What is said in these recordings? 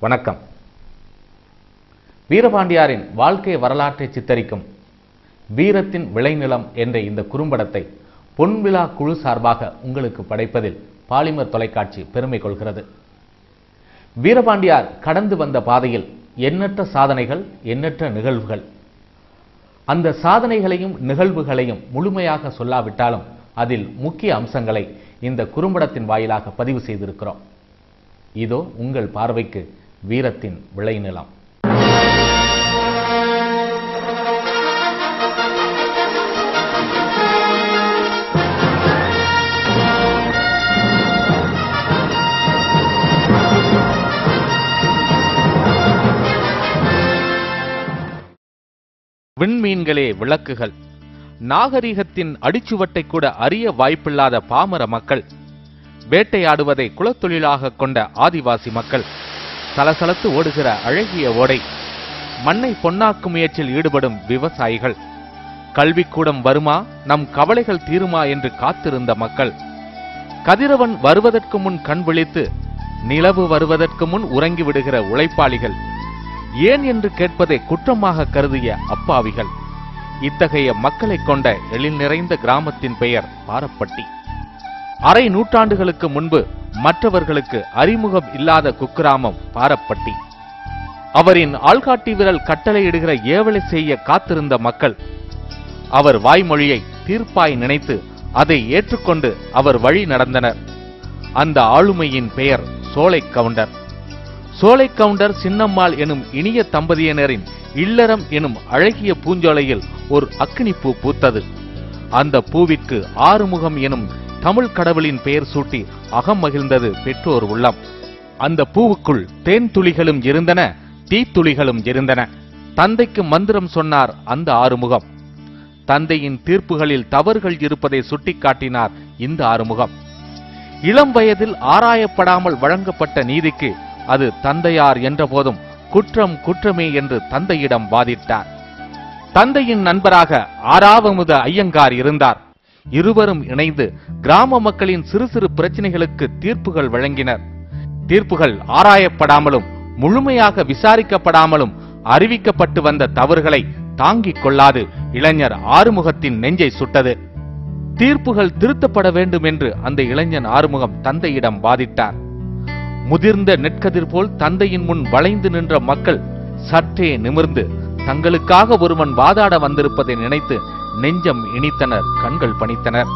வணக்கம் வீரபாண்டியாரின் வாழ்க்கை வரலாற்றை சித்தரிக்கும் வீரத்தின் விளைநிலம் என்ற இந்த குறும்படத்தை பொன்விழா குழு சார்பாக உங்களுக்கு படைப்பதில் பாலிமர் தொலைக்காட்சி பெருமை கொள்கிறது வீரபாண்டியார் கடந்து வந்த பாதையில் எண்ணற்ற சாதனைகள் எண்ணற்ற நிகழ்வுகள் அந்த சாதனைகளையும் நிகழ்வுகளையும் முழுமையாக சொல்லாவிட்டாலும் அதில் முக்கிய அம்சங்களை இந்த குறும்படத்தின் வாயிலாக பதிவு செய்திருக்கிறோம் இதோ உங்கள் பார்வைக்கு வீரத்தின் விளைநிலம் விண்மீன்களே விளக்குகள் நாகரிகத்தின் அடிச்சுவட்டை கூட அறிய வாய்ப்பில்லாத பாமர மக்கள் வேட்டையாடுவதை குலத்தொழிலாக கொண்ட ஆதிவாசி மக்கள் சலசலத்து ஓடுகிற அழகிய ஓடை மண்ணை பொன்னாக்கும் முயற்சியில் ஈடுபடும் விவசாயிகள் கல்விக்கூடம் வருமா நம் கவலைகள் தீருமா என்று காத்திருந்த மக்கள் கதிரவன் வருவதற்கு முன் கண் விழித்து நிலவு வருவதற்கு முன் உறங்கி விடுகிற உழைப்பாளிகள் ஏன் என்று கேட்பதை குற்றமாக கருதிய அப்பாவிகள் இத்தகைய மக்களைக் கொண்ட எழில் நிறைந்த கிராமத்தின் பெயர் பாரப்பட்டி அரை நூற்றாண்டுகளுக்கு முன்பு மற்றவர்களுக்கு அறிமுகம் இல்லாத குக்கிராமம் பாரப்பட்டி அவரின் ஆள்காட்டி விரல் கட்டளையிடுகிற ஏவலை செய்ய காத்திருந்த மக்கள் அவர் வாய்மொழியை தீர்ப்பாய் நினைத்து அதை ஏற்றுக்கொண்டு அவர் வழி நடந்தனர் அந்த ஆளுமையின் பெயர் சோலை கவுண்டர் சோலை கவுண்டர் சின்னம்மாள் எனும் இனிய தம்பதியினரின் இல்லறம் எனும் அழகிய பூஞ்சோலையில் ஒரு அக்கினி பூ பூத்தது அந்த பூவிற்கு ஆறுமுகம் எனும் தமிழ் கடவுளின் பெயர் சூட்டி அகம் மகிழ்ந்தது பெற்றோர் உள்ளம் அந்த பூவுக்குள் தேன் துளிகளும் இருந்தன தீத்துளிகளும் இருந்தன தந்தைக்கு மந்திரம் சொன்னார் அந்த ஆறுமுகம் தந்தையின் தீர்ப்புகளில் தவறுகள் இருப்பதை சுட்டிக்காட்டினார் இந்த ஆறுமுகம் இளம் வயதில் ஆராயப்படாமல் வழங்கப்பட்ட நீதிக்கு அது தந்தையார் என்றபோதும் குற்றம் குற்றமே என்று தந்தையிடம் வாதிட்டார் தந்தையின் நண்பராக ஆறாவமுத ஐயங்கார் இருந்தார் இருவரும் இணைந்து கிராம மக்களின் சிறு சிறு பிரச்சனைகளுக்கு தீர்ப்புகள் வழங்கினர் தீர்ப்புகள் ஆராயப்படாமலும் முழுமையாக விசாரிக்கப்படாமலும் அறிவிக்கப்பட்டு வந்த தவறுகளை தாங்கிக் கொள்ளாது இளைஞர் ஆறுமுகத்தின் நெஞ்சை சுட்டது தீர்ப்புகள் திருத்தப்பட வேண்டும் என்று அந்த இளைஞன் ஆறுமுகம் தந்தையிடம் வாதிட்டார் முதிர்ந்த நெற்கதிர் போல் தந்தையின் முன் வளைந்து நின்ற மக்கள் சற்றே நிமிர்ந்து தங்களுக்காக ஒருவன் வாதாட வந்திருப்பதை நினைத்து நெஞ்சம் இனித்தனர் கண்கள் பணித்தனர்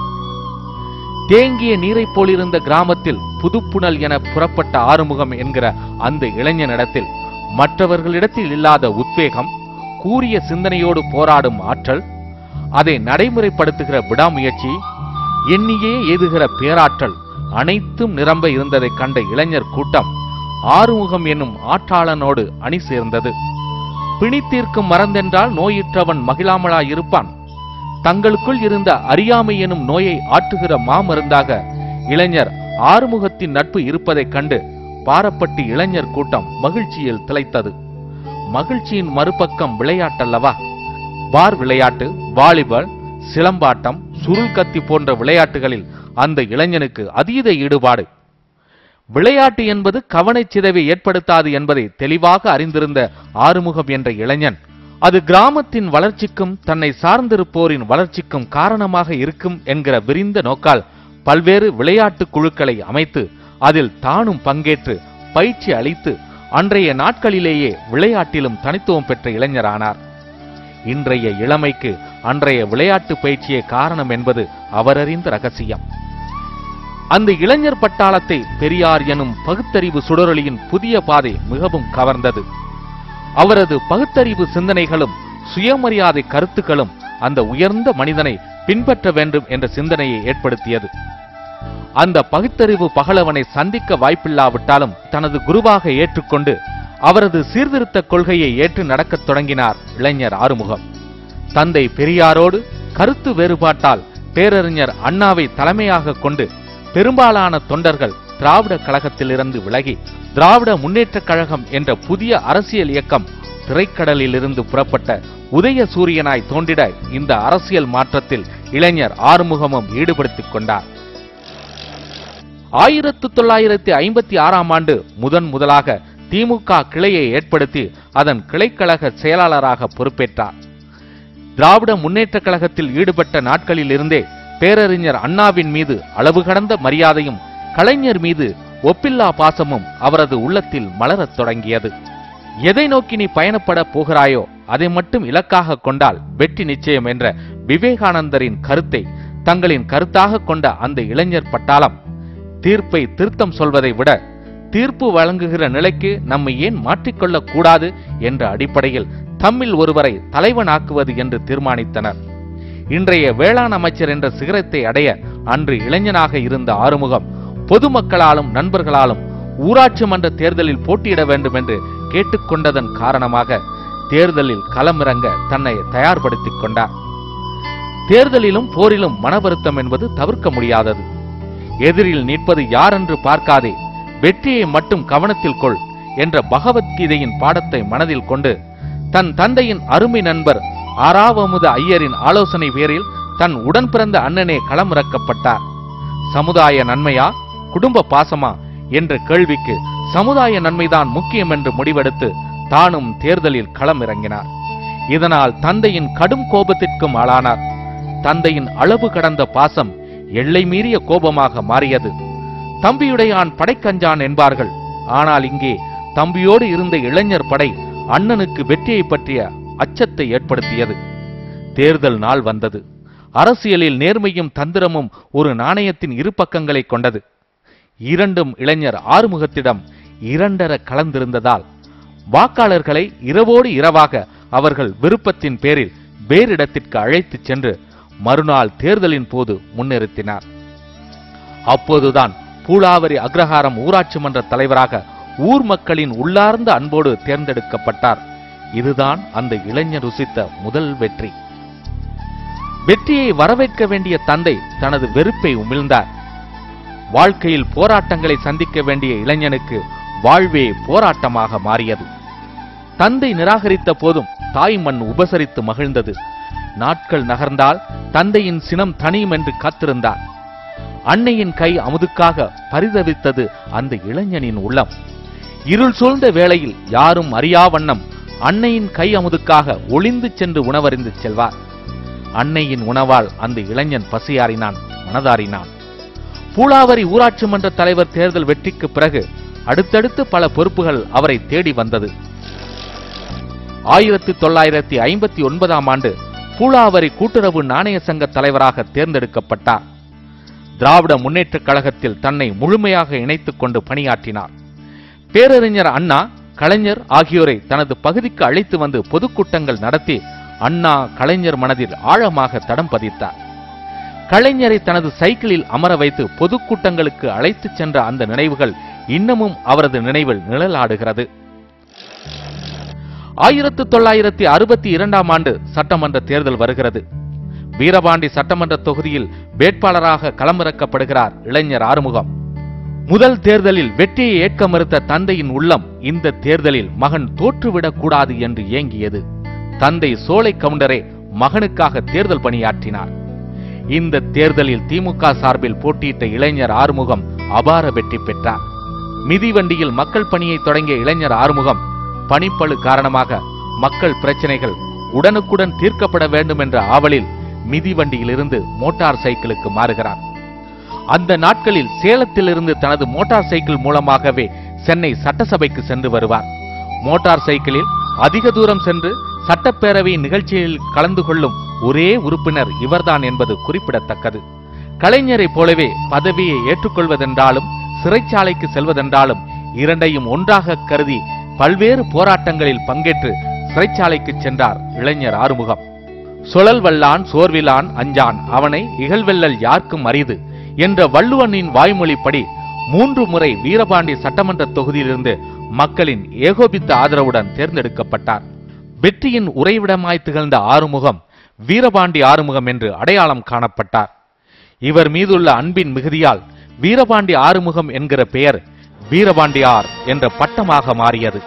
தேங்கிய நீரைப் போலிருந்த கிராமத்தில் புதுப்புணல் என புறப்பட்ட ஆறுமுகம் என்கிற அந்த இளைஞனிடத்தில் மற்றவர்களிடத்தில் இல்லாத உத்வேகம் கூரிய சிந்தனையோடு போராடும் ஆற்றல் அதை நடைமுறைப்படுத்துகிற விடாமுயற்சி எண்ணியே ஏதுகிற பேராற்றல் அனைத்தும் நிரம்ப இருந்ததைக் கண்ட இளைஞர் கூட்டம் ஆறுமுகம் என்னும் ஆற்றாளனோடு அணி சேர்ந்தது பிணித்தீர்க்கும் மறந்தென்றால் நோயுற்றவன் மகிழாமலாயிருப்பான் தங்களுக்குள் இருந்த அறியாமை எனும் நோயை ஆற்றுகிற மாமருந்தாக இளைஞர் ஆறுமுகத்தின் நட்பு இருப்பதைக் கண்டு பாரப்பட்டி இளைஞர் கூட்டம் மகிழ்ச்சியில் திளைத்தது மகிழ்ச்சியின் மறுபக்கம் விளையாட்டல்லவா பார் விளையாட்டு வாலிபால் சிலம்பாட்டம் சுருள் கத்தி போன்ற விளையாட்டுகளில் அந்த இளைஞனுக்கு அதீத ஈடுபாடு விளையாட்டு என்பது கவனச் சிதைவை ஏற்படுத்தாது என்பதை தெளிவாக அறிந்திருந்த ஆறுமுகம் என்ற இளைஞன் அது கிராமத்தின் வளர்ச்சிக்கும் தன்னை சார்ந்திருப்போரின் வளர்ச்சிக்கும் காரணமாக இருக்கும் என்கிற விரிந்த நோக்கால் பல்வேறு விளையாட்டு குழுக்களை அமைத்து அதில் தானும் பங்கேற்று பயிற்சி அளித்து அன்றைய நாட்களிலேயே விளையாட்டிலும் தனித்துவம் பெற்ற இளைஞரானார் இன்றைய இளமைக்கு அன்றைய விளையாட்டு பயிற்சியே காரணம் என்பது அவரறிந்த ரகசியம் அந்த இளைஞர் பட்டாளத்தை பெரியார் எனும் பகுத்தறிவு சுடரொளியின் புதிய பாதை மிகவும் கவர்ந்தது அவரது பகுத்தறிவு சிந்தனைகளும் சுயமரியாதை கருத்துக்களும் அந்த உயர்ந்த மனிதனை பின்பற்ற வேண்டும் என்ற சிந்தனையை ஏற்படுத்தியது அந்த பகுத்தறிவு பகலவனை சந்திக்க வாய்ப்பில்லாவிட்டாலும் தனது குருவாக ஏற்றுக்கொண்டு அவரது சீர்திருத்த கொள்கையை ஏற்று நடக்கத் தொடங்கினார் இளைஞர் ஆறுமுகம் தந்தை பெரியாரோடு கருத்து வேறுபாட்டால் பேரறிஞர் அண்ணாவை தலைமையாக கொண்டு பெரும்பாலான தொண்டர்கள் திராவிட கழகத்திலிருந்து விலகி திராவிட முன்னேற்றக் கழகம் என்ற புதிய அரசியல் இயக்கம் திரைக்கடலிலிருந்து புறப்பட்ட உதய சூரியனாய் தோன்றிட இந்த அரசியல் மாற்றத்தில் இளைஞர் ஆறுமுகமும் ஈடுபடுத்திக் கொண்டார் ஆயிரத்து தொள்ளாயிரத்தி ஐம்பத்தி ஆறாம் ஆண்டு முதன் முதலாக திமுக கிளையை ஏற்படுத்தி அதன் கிளைக்கழக செயலாளராக பொறுப்பேற்றார் திராவிட முன்னேற்றக் கழகத்தில் ஈடுபட்ட நாட்களில் இருந்தே பேரறிஞர் அண்ணாவின் மீது அளவு கடந்த மரியாதையும் கலைஞர் மீது ஒப்பில்லா பாசமும் அவரது உள்ளத்தில் மலரத் தொடங்கியது எதை நோக்கி நீ பயணப்பட போகிறாயோ அதை மட்டும் இலக்காக கொண்டால் வெற்றி நிச்சயம் என்ற விவேகானந்தரின் கருத்தை தங்களின் கருத்தாக கொண்ட அந்த இளைஞர் பட்டாளம் தீர்ப்பை திருத்தம் சொல்வதை விட தீர்ப்பு வழங்குகிற நிலைக்கு நம்மை ஏன் மாற்றிக்கொள்ளக் கூடாது என்ற அடிப்படையில் தம்மில் ஒருவரை தலைவனாக்குவது என்று தீர்மானித்தனர் இன்றைய வேளாண் அமைச்சர் என்ற சிகரத்தை அடைய அன்று இளைஞனாக இருந்த ஆறுமுகம் பொதுமக்களாலும் நண்பர்களாலும் ஊராட்சி மன்ற தேர்தலில் போட்டியிட வேண்டும் என்று கேட்டுக்கொண்டதன் காரணமாக தேர்தலில் களமிறங்க தன்னை தயார்படுத்திக் கொண்டார் தேர்தலிலும் போரிலும் மனவருத்தம் என்பது தவிர்க்க முடியாதது எதிரில் நிற்பது யாரென்று பார்க்காதே வெற்றியை மட்டும் கவனத்தில் கொள் என்ற பகவத்கீதையின் பாடத்தை மனதில் கொண்டு தன் தந்தையின் அருமை நண்பர் ஆறாவமுத ஐயரின் ஆலோசனை பேரில் தன் உடன் பிறந்த அண்ணனே களமிறக்கப்பட்டார் சமுதாய நன்மையா குடும்ப பாசமா என்ற கேள்விக்கு சமுதாய நன்மைதான் முக்கியம் என்று முடிவெடுத்து தானும் தேர்தலில் களமிறங்கினார் இதனால் தந்தையின் கடும் கோபத்திற்கும் ஆளானார் தந்தையின் அளவு கடந்த பாசம் எல்லை மீறிய கோபமாக மாறியது தம்பியுடையான் படைக்கஞ்சான் என்பார்கள் ஆனால் இங்கே தம்பியோடு இருந்த இளைஞர் படை அண்ணனுக்கு வெற்றியை பற்றிய அச்சத்தை ஏற்படுத்தியது தேர்தல் நாள் வந்தது அரசியலில் நேர்மையும் தந்திரமும் ஒரு நாணயத்தின் இரு பக்கங்களை கொண்டது இரண்டும் இளைஞர் ஆறுமுகத்திடம் இரண்டர கலந்திருந்ததால் வாக்காளர்களை இரவோடு இரவாக அவர்கள் விருப்பத்தின் பேரில் வேறிடத்திற்கு அழைத்துச் சென்று மறுநாள் தேர்தலின் போது முன்னிறுத்தினார் அப்போதுதான் பூலாவரி அக்ரஹாரம் ஊராட்சி மன்ற தலைவராக ஊர் மக்களின் உள்ளார்ந்த அன்போடு தேர்ந்தெடுக்கப்பட்டார் இதுதான் அந்த இளைஞர் ருசித்த முதல் வெற்றி வெற்றியை வரவேற்க வேண்டிய தந்தை தனது வெறுப்பை உமிழ்ந்தார் வாழ்க்கையில் போராட்டங்களை சந்திக்க வேண்டிய இளைஞனுக்கு வாழ்வே போராட்டமாக மாறியது தந்தை நிராகரித்த போதும் தாய் மண் உபசரித்து மகிழ்ந்தது நாட்கள் நகர்ந்தால் தந்தையின் சினம் தனியும் என்று காத்திருந்தார் அன்னையின் கை அமுதுக்காக பரிதவித்தது அந்த இளைஞனின் உள்ளம் இருள் சூழ்ந்த வேளையில் யாரும் அறியா வண்ணம் அன்னையின் கை அமுதுக்காக ஒளிந்து சென்று உணவறிந்து செல்வார் அன்னையின் உணவால் அந்த இளைஞன் பசியாறினான் மனதாறினான் பூலாவரி ஊராட்சி மன்ற தலைவர் தேர்தல் வெற்றிக்கு பிறகு அடுத்தடுத்து பல பொறுப்புகள் அவரை தேடி வந்தது ஆயிரத்தி தொள்ளாயிரத்தி ஐம்பத்தி ஒன்பதாம் ஆண்டு பூலாவரி கூட்டுறவு நாணய சங்க தலைவராக தேர்ந்தெடுக்கப்பட்டார் திராவிட முன்னேற்றக் கழகத்தில் தன்னை முழுமையாக இணைத்துக் கொண்டு பணியாற்றினார் பேரறிஞர் அண்ணா கலைஞர் ஆகியோரை தனது பகுதிக்கு அழைத்து வந்து பொதுக்கூட்டங்கள் நடத்தி அண்ணா கலைஞர் மனதில் ஆழமாக தடம் பதித்தார் கலைஞரை தனது சைக்கிளில் அமர வைத்து பொதுக்கூட்டங்களுக்கு அழைத்துச் சென்ற அந்த நினைவுகள் இன்னமும் அவரது நினைவில் நிழலாடுகிறது ஆயிரத்து தொள்ளாயிரத்தி அறுபத்தி இரண்டாம் ஆண்டு சட்டமன்ற தேர்தல் வருகிறது வீரபாண்டி சட்டமன்ற தொகுதியில் வேட்பாளராக களமிறக்கப்படுகிறார் இளைஞர் ஆறுமுகம் முதல் தேர்தலில் வெற்றியை ஏற்க மறுத்த தந்தையின் உள்ளம் இந்த தேர்தலில் மகன் தோற்றுவிடக் கூடாது என்று ஏங்கியது தந்தை சோலை கவுண்டரே மகனுக்காக தேர்தல் பணியாற்றினார் இந்த தேர்தலில் திமுக சார்பில் போட்டியிட்ட இளைஞர் ஆறுமுகம் அபார வெற்றி பெற்றார் மிதிவண்டியில் மக்கள் பணியை தொடங்கிய இளைஞர் ஆறுமுகம் பணிப்பளு காரணமாக மக்கள் பிரச்சனைகள் உடனுக்குடன் தீர்க்கப்பட வேண்டும் என்ற ஆவலில் மிதிவண்டியிலிருந்து மோட்டார் சைக்கிளுக்கு மாறுகிறார் அந்த நாட்களில் சேலத்திலிருந்து தனது மோட்டார் சைக்கிள் மூலமாகவே சென்னை சட்டசபைக்கு சென்று வருவார் மோட்டார் சைக்கிளில் அதிக தூரம் சென்று சட்டப்பேரவை நிகழ்ச்சியில் கலந்து கொள்ளும் ஒரே உறுப்பினர் இவர்தான் என்பது குறிப்பிடத்தக்கது கலைஞரைப் போலவே பதவியை ஏற்றுக்கொள்வதென்றாலும் சிறைச்சாலைக்கு செல்வதென்றாலும் இரண்டையும் ஒன்றாக கருதி பல்வேறு போராட்டங்களில் பங்கேற்று சிறைச்சாலைக்கு சென்றார் இளைஞர் ஆறுமுகம் சுழல் வல்லான் சோர்விலான் அஞ்சான் அவனை இகழ்வெல்லல் யார்க்கும் அரிது என்ற வள்ளுவனின் வாய்மொழிப்படி மூன்று முறை வீரபாண்டி சட்டமன்ற தொகுதியிலிருந்து மக்களின் ஏகோபித்த ஆதரவுடன் தேர்ந்தெடுக்கப்பட்டார் வெற்றியின் உறைவிடமாய் திகழ்ந்த ஆறுமுகம் வீரபாண்டி ஆறுமுகம் என்று அடையாளம் காணப்பட்டார் இவர் மீதுள்ள அன்பின் மிகுதியால் வீரபாண்டி ஆறுமுகம் என்கிற பெயர் வீரபாண்டியார் என்ற பட்டமாக மாறியது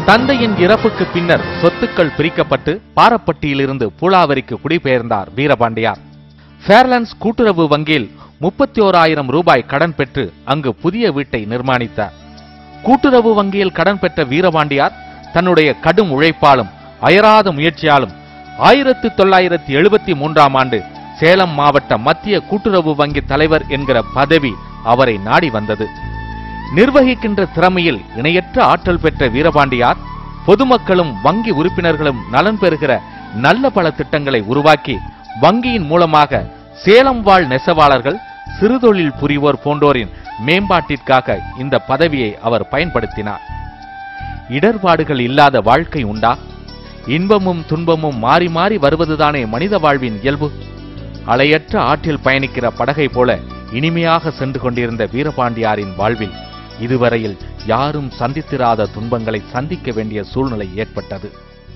தந்தையின் இறப்புக்கு பின்னர் சொத்துக்கள் பிரிக்கப்பட்டு பாரப்பட்டியிலிருந்து பூலாவரிக்கு குடிபெயர்ந்தார் வீரபாண்டியார் ஃபேர்லாண்ட்ஸ் கூட்டுறவு வங்கியில் முப்பத்தி ஓராயிரம் ரூபாய் கடன் பெற்று அங்கு புதிய வீட்டை நிர்மாணித்தார் கூட்டுறவு வங்கியில் கடன் பெற்ற வீரபாண்டியார் தன்னுடைய கடும் உழைப்பாலும் அயராத முயற்சியாலும் ஆயிரத்தி தொள்ளாயிரத்தி எழுபத்தி மூன்றாம் ஆண்டு சேலம் மாவட்ட மத்திய கூட்டுறவு வங்கி தலைவர் என்கிற பதவி அவரை நாடி வந்தது நிர்வகிக்கின்ற திறமையில் இணையற்ற ஆற்றல் பெற்ற வீரபாண்டியார் பொதுமக்களும் வங்கி உறுப்பினர்களும் நலன் பெறுகிற நல்ல பல திட்டங்களை உருவாக்கி வங்கியின் மூலமாக சேலம் வாழ் நெசவாளர்கள் சிறுதொழில் புரிவோர் போன்றோரின் மேம்பாட்டிற்காக இந்த பதவியை அவர் பயன்படுத்தினார் இடர்பாடுகள் இல்லாத வாழ்க்கை உண்டா இன்பமும் துன்பமும் மாறி மாறி வருவதுதானே மனித வாழ்வின் இயல்பு அலையற்ற ஆற்றில் பயணிக்கிற படகை போல இனிமையாக சென்று கொண்டிருந்த வீரபாண்டியாரின் வாழ்வில் இதுவரையில் யாரும் சந்தித்திராத துன்பங்களை சந்திக்க வேண்டிய சூழ்நிலை ஏற்பட்டது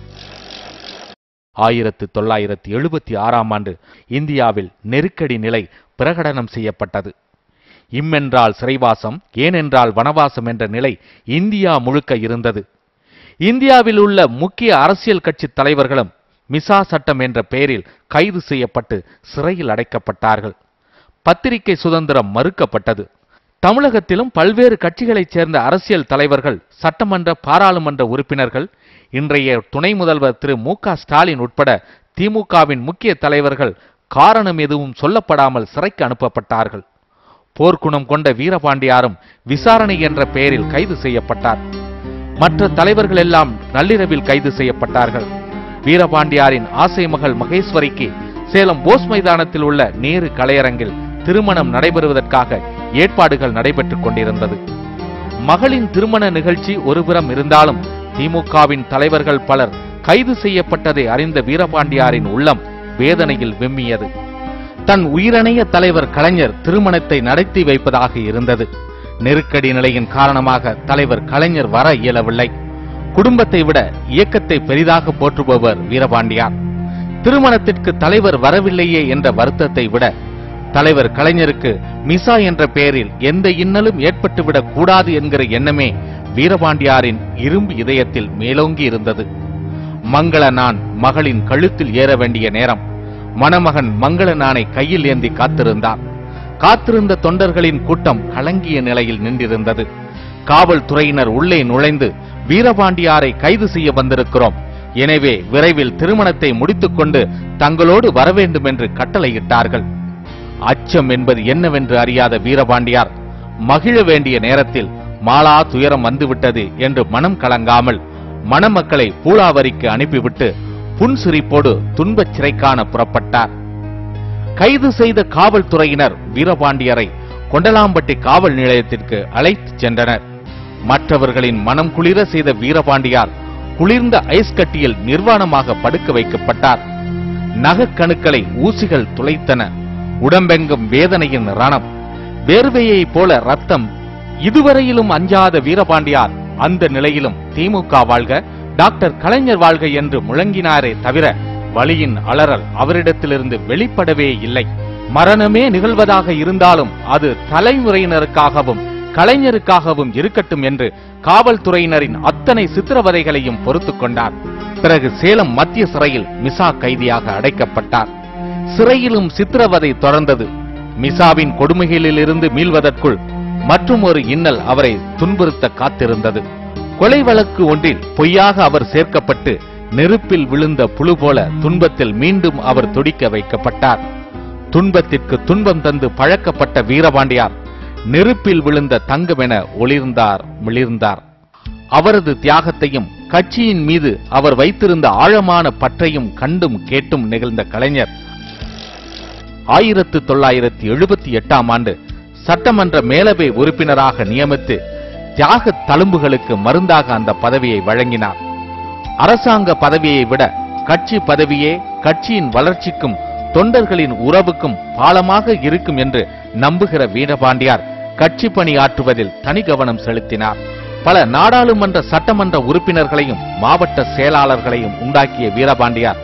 ஆயிரத்து தொள்ளாயிரத்தி எழுபத்தி ஆறாம் ஆண்டு இந்தியாவில் நெருக்கடி நிலை பிரகடனம் செய்யப்பட்டது இம்மென்றால் சிறைவாசம் ஏனென்றால் வனவாசம் என்ற நிலை இந்தியா முழுக்க இருந்தது இந்தியாவில் உள்ள முக்கிய அரசியல் கட்சி தலைவர்களும் மிசா சட்டம் என்ற பெயரில் கைது செய்யப்பட்டு சிறையில் அடைக்கப்பட்டார்கள் பத்திரிகை சுதந்திரம் மறுக்கப்பட்டது தமிழகத்திலும் பல்வேறு கட்சிகளைச் சேர்ந்த அரசியல் தலைவர்கள் சட்டமன்ற பாராளுமன்ற உறுப்பினர்கள் இன்றைய துணை முதல்வர் திரு மு க ஸ்டாலின் உட்பட திமுகவின் முக்கிய தலைவர்கள் காரணம் எதுவும் சொல்லப்படாமல் சிறைக்கு அனுப்பப்பட்டார்கள் போர்க்குணம் கொண்ட வீரபாண்டியாரும் விசாரணை என்ற பெயரில் கைது செய்யப்பட்டார் மற்ற தலைவர்கள் எல்லாம் நள்ளிரவில் கைது செய்யப்பட்டார்கள் வீரபாண்டியாரின் ஆசை மகள் மகேஸ்வரிக்கு சேலம் போஸ் மைதானத்தில் உள்ள நேரு கலையரங்கில் திருமணம் நடைபெறுவதற்காக ஏற்பாடுகள் நடைபெற்றுக் கொண்டிருந்தது மகளின் திருமண நிகழ்ச்சி ஒருபுறம் இருந்தாலும் திமுகவின் தலைவர்கள் பலர் கைது செய்யப்பட்டதை அறிந்த வீரபாண்டியாரின் உள்ளம் வேதனையில் வெம்மியது தன் உயிரணைய தலைவர் கலைஞர் திருமணத்தை நடத்தி வைப்பதாக இருந்தது நெருக்கடி நிலையின் காரணமாக தலைவர் கலைஞர் வர இயலவில்லை குடும்பத்தை விட இயக்கத்தை பெரிதாக போற்றுபவர் வீரபாண்டியார் திருமணத்திற்கு தலைவர் வரவில்லையே என்ற வருத்தத்தை விட தலைவர் கலைஞருக்கு மிசா என்ற பெயரில் எந்த இன்னலும் ஏற்பட்டுவிடக் கூடாது என்கிற எண்ணமே வீரபாண்டியாரின் இரும்பு இதயத்தில் மேலோங்கி இருந்தது மங்கள நான் மகளின் கழுத்தில் ஏற வேண்டிய நேரம் மணமகன் மங்கள நானை கையில் ஏந்தி காத்திருந்தார் காத்திருந்த தொண்டர்களின் கூட்டம் கலங்கிய நிலையில் நின்றிருந்தது காவல்துறையினர் உள்ளே நுழைந்து வீரபாண்டியாரை கைது செய்ய வந்திருக்கிறோம் எனவே விரைவில் திருமணத்தை முடித்துக்கொண்டு தங்களோடு வரவேண்டும் என்று கட்டளையிட்டார்கள் அச்சம் என்பது என்னவென்று அறியாத வீரபாண்டியார் மகிழ வேண்டிய நேரத்தில் மாலா துயரம் வந்துவிட்டது என்று மனம் கலங்காமல் மணமக்களை பூலாவரிக்கு அனுப்பிவிட்டு புன்சிரிப்போடு துன்பச் சிறைக்கான புறப்பட்டார் கைது செய்த காவல்துறையினர் வீரபாண்டியரை கொண்டலாம்பட்டி காவல் நிலையத்திற்கு அழைத்துச் சென்றனர் மற்றவர்களின் மனம் குளிர செய்த வீரபாண்டியார் குளிர்ந்த ஐஸ் கட்டியில் நிர்வாணமாக படுக்க வைக்கப்பட்டார் நகக்கணுக்களை ஊசிகள் துளைத்தன உடம்பெங்கும் வேதனையின் ரணம் வேர்வையைப் போல ரத்தம் இதுவரையிலும் அஞ்சாத வீரபாண்டியார் அந்த நிலையிலும் திமுக வாழ்க டாக்டர் கலைஞர் வாழ்க என்று முழங்கினாரே தவிர வலியின் அலறல் அவரிடத்திலிருந்து வெளிப்படவே இல்லை மரணமே நிகழ்வதாக இருந்தாலும் அது தலைமுறையினருக்காகவும் கலைஞருக்காகவும் இருக்கட்டும் என்று காவல்துறையினரின் அத்தனை சித்திரவதைகளையும் பொறுத்துக் கொண்டார் பிறகு சேலம் மத்திய சிறையில் மிசா கைதியாக அடைக்கப்பட்டார் சிறையிலும் சித்திரவதை தொடர்ந்தது மிசாவின் கொடுமைகளிலிருந்து மீள்வதற்குள் மற்றும் ஒரு இன்னல் அவரை துன்புறுத்த காத்திருந்தது கொலை வழக்கு ஒன்றில் பொய்யாக அவர் சேர்க்கப்பட்டு நெருப்பில் விழுந்த புழு போல துன்பத்தில் மீண்டும் அவர் துடிக்க வைக்கப்பட்டார் துன்பத்திற்கு துன்பம் தந்து பழக்கப்பட்ட வீரபாண்டியார் நெருப்பில் விழுந்த தங்கமென ஒளிர்ந்தார் மிளிர்ந்தார் அவரது தியாகத்தையும் கட்சியின் மீது அவர் வைத்திருந்த ஆழமான பற்றையும் கண்டும் கேட்டும் நிகழ்ந்த கலைஞர் ஆயிரத்து தொள்ளாயிரத்தி எழுபத்தி எட்டாம் ஆண்டு சட்டமன்ற மேலவை உறுப்பினராக நியமித்து தியாக தழும்புகளுக்கு மருந்தாக அந்த பதவியை வழங்கினார் அரசாங்க பதவியை விட கட்சி பதவியே கட்சியின் வளர்ச்சிக்கும் தொண்டர்களின் உறவுக்கும் பாலமாக இருக்கும் என்று நம்புகிற வீரபாண்டியார் கட்சி பணி ஆற்றுவதில் தனி கவனம் செலுத்தினார் பல நாடாளுமன்ற சட்டமன்ற உறுப்பினர்களையும் மாவட்ட செயலாளர்களையும் உண்டாக்கிய வீரபாண்டியார்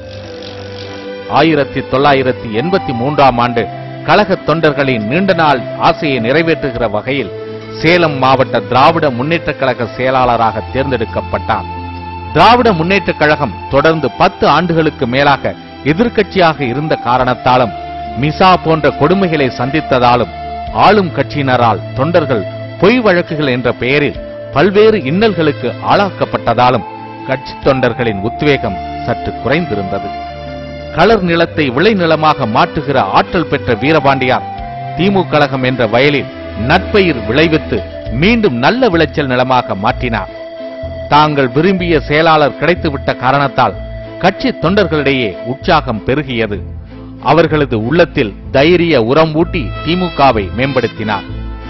ஆயிரத்தி தொள்ளாயிரத்தி எண்பத்தி மூன்றாம் ஆண்டு கழக தொண்டர்களின் நீண்ட நாள் ஆசையை நிறைவேற்றுகிற வகையில் சேலம் மாவட்ட திராவிட முன்னேற்றக் கழக செயலாளராக தேர்ந்தெடுக்கப்பட்டார் திராவிட முன்னேற்றக் கழகம் தொடர்ந்து பத்து ஆண்டுகளுக்கு மேலாக எதிர்க்கட்சியாக இருந்த காரணத்தாலும் மிசா போன்ற கொடுமைகளை சந்தித்ததாலும் ஆளும் கட்சியினரால் தொண்டர்கள் பொய் வழக்குகள் என்ற பெயரில் பல்வேறு இன்னல்களுக்கு ஆளாக்கப்பட்டதாலும் கட்சி தொண்டர்களின் உத்வேகம் சற்று குறைந்திருந்தது களர் நிலத்தை விளைநிலமாக மாற்றுகிற ஆற்றல் பெற்ற வீரபாண்டியார் திமுக கழகம் என்ற வயலில் நட்பயிர் விளைவித்து மீண்டும் நல்ல விளைச்சல் நிலமாக மாற்றினார் தாங்கள் விரும்பிய செயலாளர் கிடைத்துவிட்ட காரணத்தால் கட்சி தொண்டர்களிடையே உற்சாகம் பெருகியது அவர்களது உள்ளத்தில் தைரிய உரம் ஊட்டி திமுகவை மேம்படுத்தினார்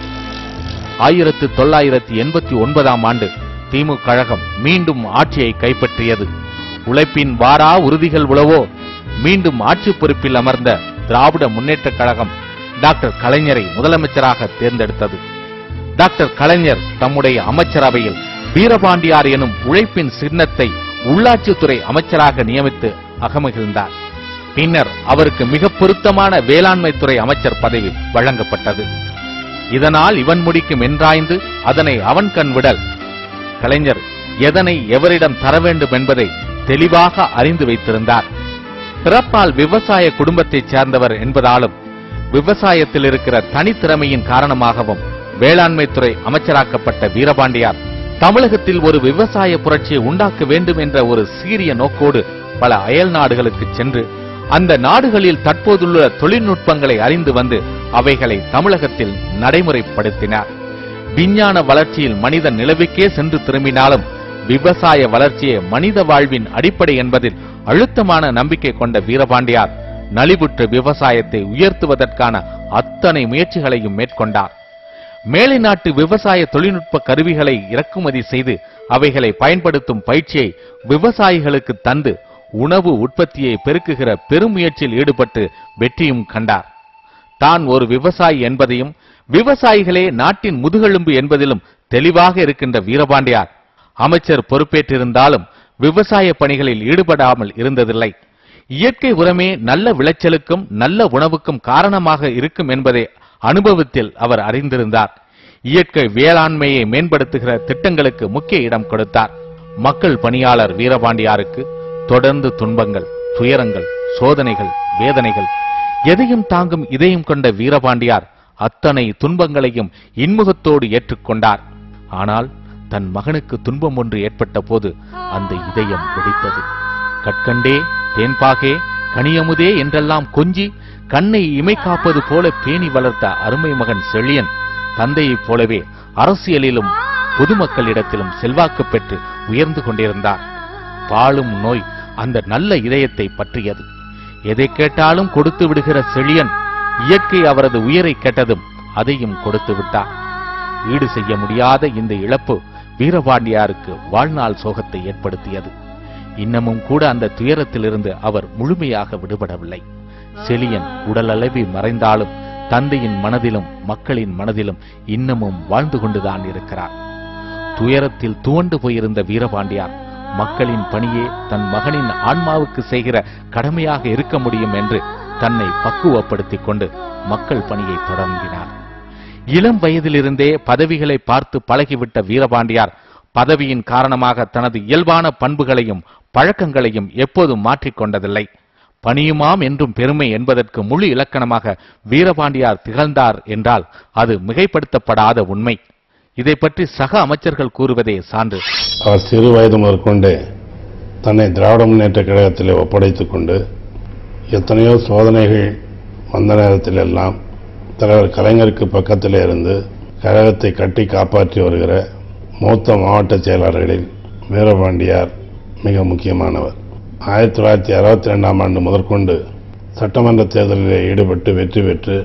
ஆயிரத்து தொள்ளாயிரத்தி எண்பத்தி ஒன்பதாம் ஆண்டு திமுக கழகம் மீண்டும் ஆட்சியை கைப்பற்றியது உழைப்பின் வாரா உறுதிகள் உளவோ மீண்டும் ஆட்சி பொறுப்பில் அமர்ந்த திராவிட முன்னேற்றக் கழகம் டாக்டர் கலைஞரை முதலமைச்சராக தேர்ந்தெடுத்தது டாக்டர் கலைஞர் தம்முடைய அமைச்சரவையில் வீரபாண்டியார் எனும் உழைப்பின் சின்னத்தை உள்ளாட்சித்துறை அமைச்சராக நியமித்து அகமகிழ்ந்தார் பின்னர் அவருக்கு மிக பொருத்தமான வேளாண்மை துறை அமைச்சர் பதவி வழங்கப்பட்டது இதனால் இவன் முடிக்கும் என்றாய்ந்து அதனை அவன் கண் விடல் கலைஞர் எதனை எவரிடம் தர வேண்டும் என்பதை தெளிவாக அறிந்து வைத்திருந்தார் பிறப்பால் விவசாய குடும்பத்தைச் சேர்ந்தவர் என்பதாலும் விவசாயத்தில் இருக்கிற தனித்திறமையின் காரணமாகவும் வேளாண்மை துறை அமைச்சராக்கப்பட்ட வீரபாண்டியார் தமிழகத்தில் ஒரு விவசாய புரட்சியை உண்டாக்க வேண்டும் என்ற ஒரு சீரிய நோக்கோடு பல அயல் நாடுகளுக்கு சென்று அந்த நாடுகளில் தற்போதுள்ள தொழில்நுட்பங்களை அறிந்து வந்து அவைகளை தமிழகத்தில் நடைமுறைப்படுத்தினார் விஞ்ஞான வளர்ச்சியில் மனிதன் நிலவுக்கே சென்று திரும்பினாலும் விவசாய வளர்ச்சியே மனித வாழ்வின் அடிப்படை என்பதில் அழுத்தமான நம்பிக்கை கொண்ட வீரபாண்டியார் நலிவுற்ற விவசாயத்தை உயர்த்துவதற்கான அத்தனை முயற்சிகளையும் மேற்கொண்டார் மேலை நாட்டு விவசாய தொழில்நுட்ப கருவிகளை இறக்குமதி செய்து அவைகளை பயன்படுத்தும் பயிற்சியை விவசாயிகளுக்கு தந்து உணவு உற்பத்தியை பெருக்குகிற பெருமுயற்சியில் ஈடுபட்டு வெற்றியும் கண்டார் தான் ஒரு விவசாயி என்பதையும் விவசாயிகளே நாட்டின் முதுகெலும்பு என்பதிலும் தெளிவாக இருக்கின்ற வீரபாண்டியார் அமைச்சர் பொறுப்பேற்றிருந்தாலும் விவசாய பணிகளில் ஈடுபடாமல் இருந்ததில்லை இயற்கை உரமே நல்ல விளைச்சலுக்கும் நல்ல உணவுக்கும் காரணமாக இருக்கும் என்பதை அனுபவத்தில் அவர் அறிந்திருந்தார் இயற்கை வேளாண்மையை மேம்படுத்துகிற திட்டங்களுக்கு முக்கிய இடம் கொடுத்தார் மக்கள் பணியாளர் வீரபாண்டியாருக்கு தொடர்ந்து துன்பங்கள் துயரங்கள் சோதனைகள் வேதனைகள் எதையும் தாங்கும் இதயம் கொண்ட வீரபாண்டியார் அத்தனை துன்பங்களையும் இன்முகத்தோடு ஏற்றுக்கொண்டார் ஆனால் தன் மகனுக்கு துன்பம் ஒன்று ஏற்பட்ட போது அந்த இதயம் வெடித்தது கற்கண்டே தேன்பாகே கனியமுதே என்றெல்லாம் கொஞ்சி கண்ணை இமை காப்பது போல பேணி வளர்த்த அருமை மகன் செழியன் தந்தையைப் போலவே அரசியலிலும் பொதுமக்களிடத்திலும் செல்வாக்கு பெற்று உயர்ந்து கொண்டிருந்தார் பாழும் நோய் அந்த நல்ல இதயத்தை பற்றியது எதை கேட்டாலும் கொடுத்து விடுகிற செழியன் இயற்கை அவரது உயிரை கேட்டதும் அதையும் கொடுத்து விட்டார் ஈடு செய்ய முடியாத இந்த இழப்பு வீரபாண்டியாருக்கு வாழ்நாள் சோகத்தை ஏற்படுத்தியது இன்னமும் கூட அந்த துயரத்திலிருந்து அவர் முழுமையாக விடுபடவில்லை செழியன் உடலளவி மறைந்தாலும் தந்தையின் மனதிலும் மக்களின் மனதிலும் இன்னமும் வாழ்ந்து கொண்டுதான் இருக்கிறார் துயரத்தில் துவண்டு போயிருந்த வீரபாண்டியார் மக்களின் பணியே தன் மகனின் ஆன்மாவுக்கு செய்கிற கடமையாக இருக்க முடியும் என்று தன்னை பக்குவப்படுத்திக் கொண்டு மக்கள் பணியை தொடங்கினார் இளம் வயதிலிருந்தே பதவிகளை பார்த்து பழகிவிட்ட வீரபாண்டியார் பதவியின் காரணமாக தனது இயல்பான பண்புகளையும் பழக்கங்களையும் எப்போதும் மாற்றிக்கொண்டதில்லை பணியுமாம் என்றும் பெருமை என்பதற்கு முழு இலக்கணமாக வீரபாண்டியார் திகழ்ந்தார் என்றால் அது மிகைப்படுத்தப்படாத உண்மை இதை பற்றி சக அமைச்சர்கள் கூறுவதே சான்று அவர் சிறு வயது முதற்கொண்டு தன்னை திராவிட முன்னேற்ற கழகத்திலே ஒப்படைத்துக் கொண்டு எத்தனையோ சோதனைகள் வந்த நேரத்திலெல்லாம் தலைவர் கலைஞருக்கு பக்கத்திலே இருந்து கழகத்தை கட்டி காப்பாற்றி வருகிற மூத்த மாவட்ட செயலாளர்களில் வீரபாண்டியார் மிக முக்கியமானவர் ஆயிரத்தி தொள்ளாயிரத்தி அறுபத்தி ரெண்டாம் ஆண்டு முதற்கொண்டு சட்டமன்ற தேர்தலில் ஈடுபட்டு வெற்றி பெற்று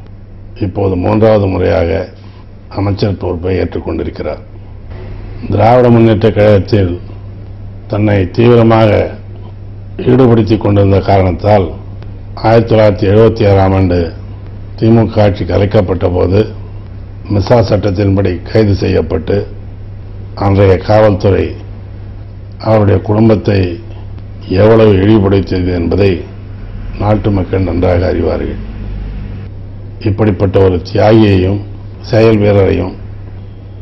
இப்போது மூன்றாவது முறையாக அமைச்சர் பொறுப்பை ஏற்றுக்கொண்டிருக்கிறார் திராவிட முன்னேற்ற கழகத்தில் தன்னை தீவிரமாக ஈடுபடுத்திக் கொண்டிருந்த காரணத்தால் ஆயிரத்தி தொள்ளாயிரத்தி எழுபத்தி ஆறாம் ஆண்டு திமுக ஆட்சி கலைக்கப்பட்ட போது மிசா சட்டத்தின்படி கைது செய்யப்பட்டு அன்றைய காவல்துறை அவருடைய குடும்பத்தை எவ்வளவு இழிவுபடுத்தியது என்பதை நாட்டு மக்கள் நன்றாக அறிவார்கள் இப்படிப்பட்ட ஒரு தியாகியையும் செயல் வீரரையும்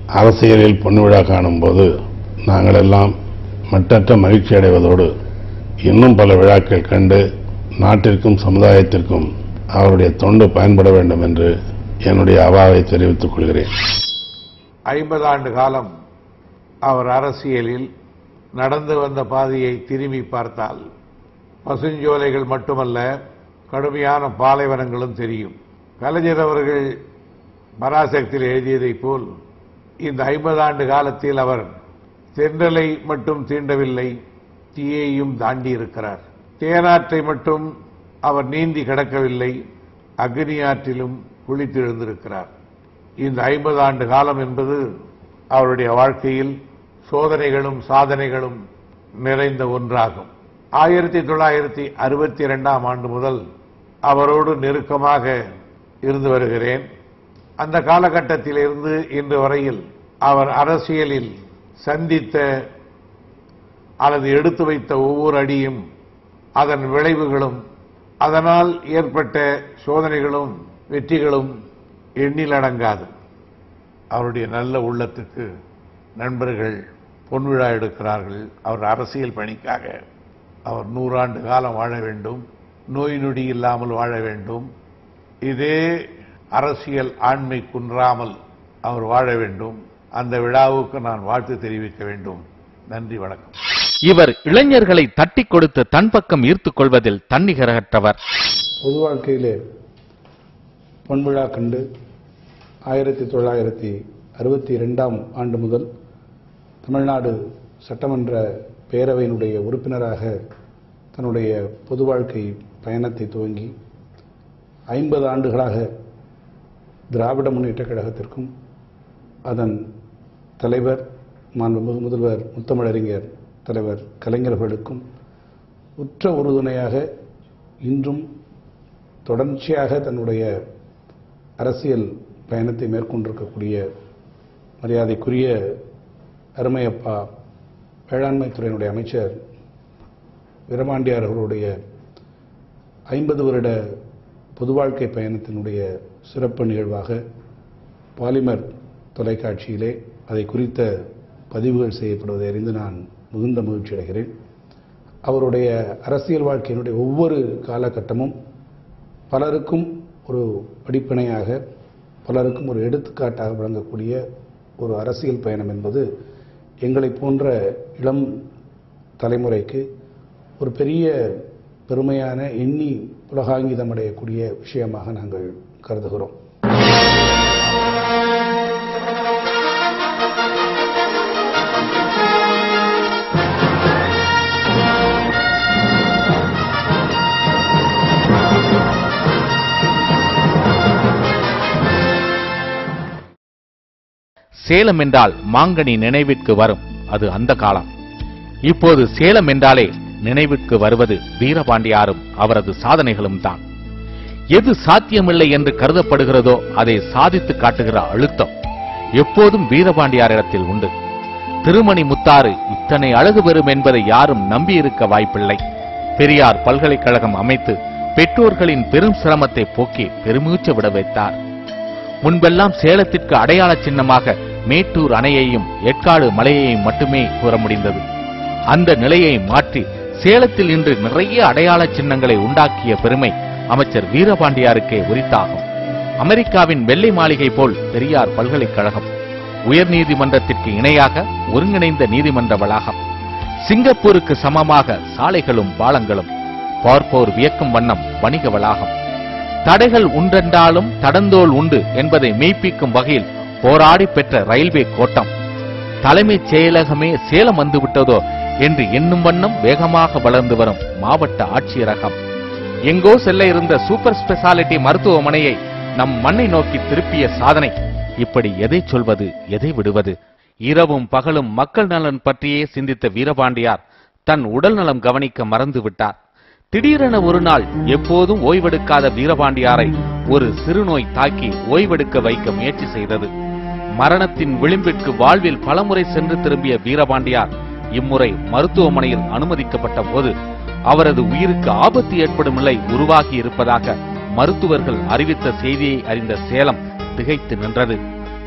அரசியலில் பொன்விழா காணும்போது நாங்கள் எல்லாம் மட்டற்ற மகிழ்ச்சி அடைவதோடு இன்னும் பல விழாக்கள் கண்டு நாட்டிற்கும் சமுதாயத்திற்கும் அவருடைய தொண்டு பயன்பட வேண்டும் என்று என்னுடைய அவாவை தெரிவித்துக் கொள்கிறேன் ஐம்பது ஆண்டு காலம் அவர் அரசியலில் நடந்து வந்த பாதையை திரும்பி பார்த்தால் பசுஞ்சோலைகள் மட்டுமல்ல கடுமையான பாலைவனங்களும் தெரியும் கலைஞர் அவர்கள் பராசக்தியில் எழுதியதைப் போல் இந்த ஐம்பது ஆண்டு காலத்தில் அவர் தென்றலை மட்டும் தீண்டவில்லை தீயையும் தாண்டி இருக்கிறார் தேனாற்றை மட்டும் அவர் நீந்தி கடக்கவில்லை அக்னி ஆற்றிலும் குளித்தெழுந்திருக்கிறார் இந்த ஐம்பது ஆண்டு காலம் என்பது அவருடைய வாழ்க்கையில் சோதனைகளும் சாதனைகளும் நிறைந்த ஒன்றாகும் ஆயிரத்தி தொள்ளாயிரத்தி அறுபத்தி இரண்டாம் ஆண்டு முதல் அவரோடு நெருக்கமாக இருந்து வருகிறேன் அந்த காலகட்டத்திலிருந்து இன்று வரையில் அவர் அரசியலில் சந்தித்த அல்லது எடுத்து வைத்த ஒவ்வொரு அடியும் அதன் விளைவுகளும் அதனால் ஏற்பட்ட சோதனைகளும் வெற்றிகளும் எண்ணிலடங்காது அவருடைய நல்ல உள்ளத்துக்கு நண்பர்கள் பொன்விழா எடுக்கிறார்கள் அவர் அரசியல் பணிக்காக அவர் நூறாண்டு காலம் வாழ வேண்டும் நோய் நொடி இல்லாமல் வாழ வேண்டும் இதே அரசியல் ஆண்மை குன்றாமல் அவர் வாழ வேண்டும் அந்த விழாவுக்கு நான் வாழ்த்து தெரிவிக்க வேண்டும் நன்றி வணக்கம் இவர் இளைஞர்களை தட்டிக் கொடுத்து தன் பக்கம் ஈர்த்துக் கொள்வதில் தன்னிகரற்றவர் பொது வாழ்க்கையிலே பொன்விழா கண்டு ஆயிரத்தி தொள்ளாயிரத்தி அறுபத்தி ரெண்டாம் ஆண்டு முதல் தமிழ்நாடு சட்டமன்ற பேரவையினுடைய உறுப்பினராக தன்னுடைய பொது வாழ்க்கை பயணத்தை துவங்கி ஐம்பது ஆண்டுகளாக திராவிட முன்னேற்றக் கழகத்திற்கும் அதன் தலைவர் மாண்புமிகு முதல்வர் முத்தமிழறிஞர் தலைவர் கலைஞர்களுக்கும் உற்ற உறுதுணையாக இன்றும் தொடர்ச்சியாக தன்னுடைய அரசியல் பயணத்தை மேற்கொண்டிருக்கக்கூடிய மரியாதைக்குரிய அருமையப்பா வேளாண்மை துறையினுடைய அமைச்சர் வீரபாண்டியார் அவர்களுடைய ஐம்பது வருட பொது வாழ்க்கை பயணத்தினுடைய சிறப்பு நிகழ்வாக பாலிமர் தொலைக்காட்சியிலே அதை குறித்த பதிவுகள் செய்யப்படுவதை அறிந்து நான் மிகுந்த மகிழ்ச்சி அடைகிறேன் அவருடைய அரசியல் வாழ்க்கையினுடைய ஒவ்வொரு காலகட்டமும் பலருக்கும் ஒரு படிப்பினையாக பலருக்கும் ஒரு எடுத்துக்காட்டாக விளங்கக்கூடிய ஒரு அரசியல் பயணம் என்பது எங்களை போன்ற இளம் தலைமுறைக்கு ஒரு பெரிய பெருமையான எண்ணி புலகாங்கிதம் அடையக்கூடிய விஷயமாக நாங்கள் கருதுகிறோம் சேலம் என்றால் மாங்கனி நினைவிற்கு வரும் அது அந்த காலம் இப்போது சேலம் என்றாலே நினைவிற்கு வருவது வீரபாண்டியாரும் அவரது சாதனைகளும் தான் எது சாத்தியமில்லை என்று கருதப்படுகிறதோ அதை சாதித்து காட்டுகிற அழுத்தம் எப்போதும் வீரபாண்டியாரிடத்தில் உண்டு திருமணி முத்தாறு இத்தனை அழகு பெறும் என்பதை யாரும் நம்பியிருக்க வாய்ப்பில்லை பெரியார் பல்கலைக்கழகம் அமைத்து பெற்றோர்களின் பெரும் சிரமத்தை போக்கி பெருமூச்சு விட வைத்தார் முன்பெல்லாம் சேலத்திற்கு அடையாள சின்னமாக மேட்டூர் அணையையும் எட்காடு மலையையும் மட்டுமே கூற முடிந்தது அந்த நிலையை மாற்றி சேலத்தில் இன்று நிறைய அடையாள சின்னங்களை உண்டாக்கிய பெருமை அமைச்சர் வீரபாண்டியாருக்கே உரித்தாகும் அமெரிக்காவின் வெள்ளை மாளிகை போல் பெரியார் பல்கலைக்கழகம் உயர்நீதிமன்றத்திற்கு இணையாக ஒருங்கிணைந்த நீதிமன்ற வளாகம் சிங்கப்பூருக்கு சமமாக சாலைகளும் பாலங்களும் பார்ப்போர் வியக்கும் வண்ணம் வணிக வளாகம் தடைகள் உண்டென்றாலும் தடந்தோல் உண்டு என்பதை மெய்ப்பிக்கும் வகையில் போராடி பெற்ற ரயில்வே கோட்டம் தலைமைச் செயலகமே சேலம் வந்துவிட்டதோ என்று எண்ணும் வண்ணம் வேகமாக வளர்ந்து வரும் மாவட்ட ஆட்சியரகம் எங்கோ செல்ல இருந்த சூப்பர் ஸ்பெஷாலிட்டி மருத்துவமனையை நம் மண்ணை நோக்கி திருப்பிய சாதனை இப்படி எதை சொல்வது எதை விடுவது இரவும் பகலும் மக்கள் நலன் பற்றியே சிந்தித்த வீரபாண்டியார் தன் உடல் நலம் கவனிக்க மறந்து விட்டார் திடீரென ஒரு நாள் எப்போதும் ஓய்வெடுக்காத வீரபாண்டியாரை ஒரு சிறுநோய் தாக்கி ஓய்வெடுக்க வைக்க முயற்சி செய்தது மரணத்தின் விளிம்பிற்கு வாழ்வில் பலமுறை சென்று திரும்பிய வீரபாண்டியார் இம்முறை மருத்துவமனையில் அனுமதிக்கப்பட்ட போது அவரது உயிருக்கு ஆபத்து ஏற்படும் நிலை உருவாகி இருப்பதாக மருத்துவர்கள் அறிவித்த செய்தியை அறிந்த சேலம் திகைத்து நின்றது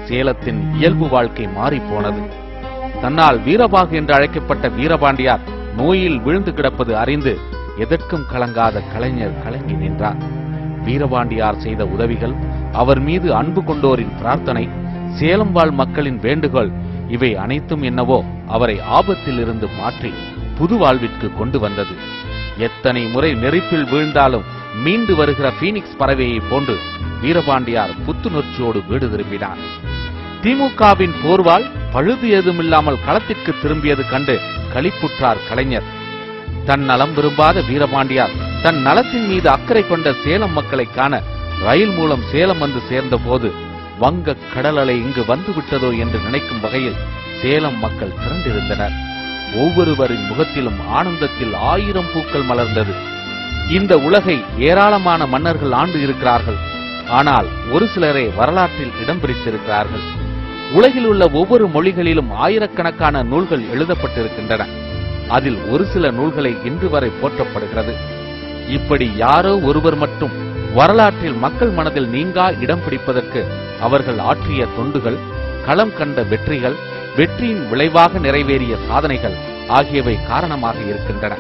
சேலத்தின் இயல்பு வாழ்க்கை மாறிப் போனது தன்னால் வீரபாகு என்று அழைக்கப்பட்ட வீரபாண்டியார் நோயில் விழுந்து கிடப்பது அறிந்து எதற்கும் கலங்காத கலைஞர் கலங்கி நின்றார் வீரபாண்டியார் செய்த உதவிகள் அவர் மீது அன்பு கொண்டோரின் பிரார்த்தனை சேலம் வாழ் மக்களின் வேண்டுகோள் இவை அனைத்தும் என்னவோ அவரை ஆபத்தில் இருந்து மாற்றி புது வாழ்விற்கு கொண்டு வந்தது எத்தனை முறை நெருப்பில் வீழ்ந்தாலும் மீண்டு வருகிற பீனிக்ஸ் பறவையைப் போன்று வீரபாண்டியார் புத்துணர்ச்சியோடு வீடு திரும்பினார் திமுகவின் போர்வால் பழுது ஏதுமில்லாமல் களத்திற்கு திரும்பியது கண்டு களிப்புற்றார் கலைஞர் தன் நலம் விரும்பாத வீரபாண்டியார் தன் நலத்தின் மீது அக்கறை கொண்ட சேலம் மக்களை காண ரயில் மூலம் சேலம் வந்து சேர்ந்த போது வங்க கடல் அலை இங்கு வந்து விட்டதோ என்று நினைக்கும் வகையில் சேலம் மக்கள் திரண்டிருந்தனர் ஒவ்வொருவரின் முகத்திலும் ஆனந்தத்தில் ஆயிரம் பூக்கள் மலர்ந்தது இந்த உலகை ஏராளமான மன்னர்கள் ஆண்டு இருக்கிறார்கள் ஆனால் ஒரு சிலரே வரலாற்றில் இடம் பிடித்திருக்கிறார்கள் உலகில் உள்ள ஒவ்வொரு மொழிகளிலும் ஆயிரக்கணக்கான நூல்கள் எழுதப்பட்டிருக்கின்றன அதில் ஒரு சில நூல்களை இன்று வரை போற்றப்படுகிறது இப்படி யாரோ ஒருவர் மட்டும் வரலாற்றில் மக்கள் மனதில் நீங்கா இடம் பிடிப்பதற்கு அவர்கள் ஆற்றிய தொண்டுகள் களம் கண்ட வெற்றிகள் வெற்றியின் விளைவாக நிறைவேறிய சாதனைகள் ஆகியவை காரணமாக இருக்கின்றன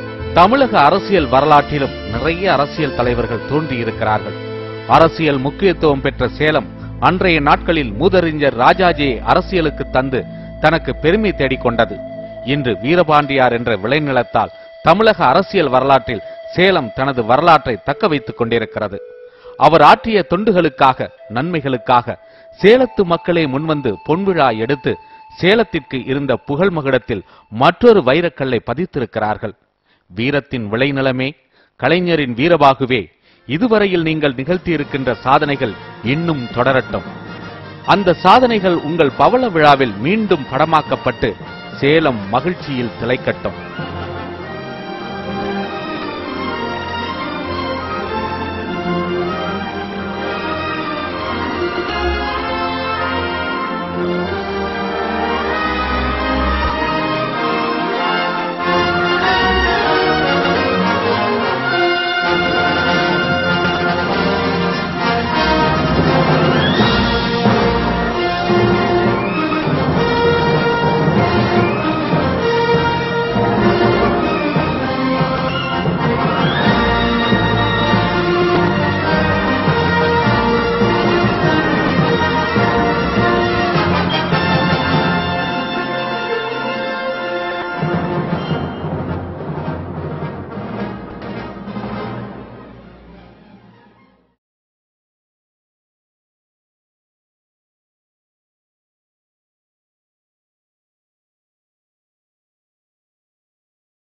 தமிழக அரசியல் வரலாற்றிலும் நிறைய அரசியல் தலைவர்கள் தோன்றியிருக்கிறார்கள் அரசியல் முக்கியத்துவம் பெற்ற சேலம் அன்றைய நாட்களில் மூதறிஞர் ராஜாஜியை அரசியலுக்கு தந்து தனக்கு பெருமை தேடிக் கொண்டது இன்று வீரபாண்டியார் என்ற விளைநிலத்தால் தமிழக அரசியல் வரலாற்றில் சேலம் தனது வரலாற்றை தக்க வைத்துக் கொண்டிருக்கிறது அவர் ஆற்றிய தொண்டுகளுக்காக நன்மைகளுக்காக சேலத்து மக்களே முன்வந்து பொன்விழா எடுத்து சேலத்திற்கு இருந்த புகழ் மகுடத்தில் மற்றொரு வைரக்கல்லை பதித்திருக்கிறார்கள் வீரத்தின் விளைநிலமே கலைஞரின் வீரபாகுவே இதுவரையில் நீங்கள் நிகழ்த்தியிருக்கின்ற சாதனைகள் இன்னும் தொடரட்டும் அந்த சாதனைகள் உங்கள் பவள விழாவில் மீண்டும் படமாக்கப்பட்டு சேலம் மகிழ்ச்சியில் திளைக்கட்டும்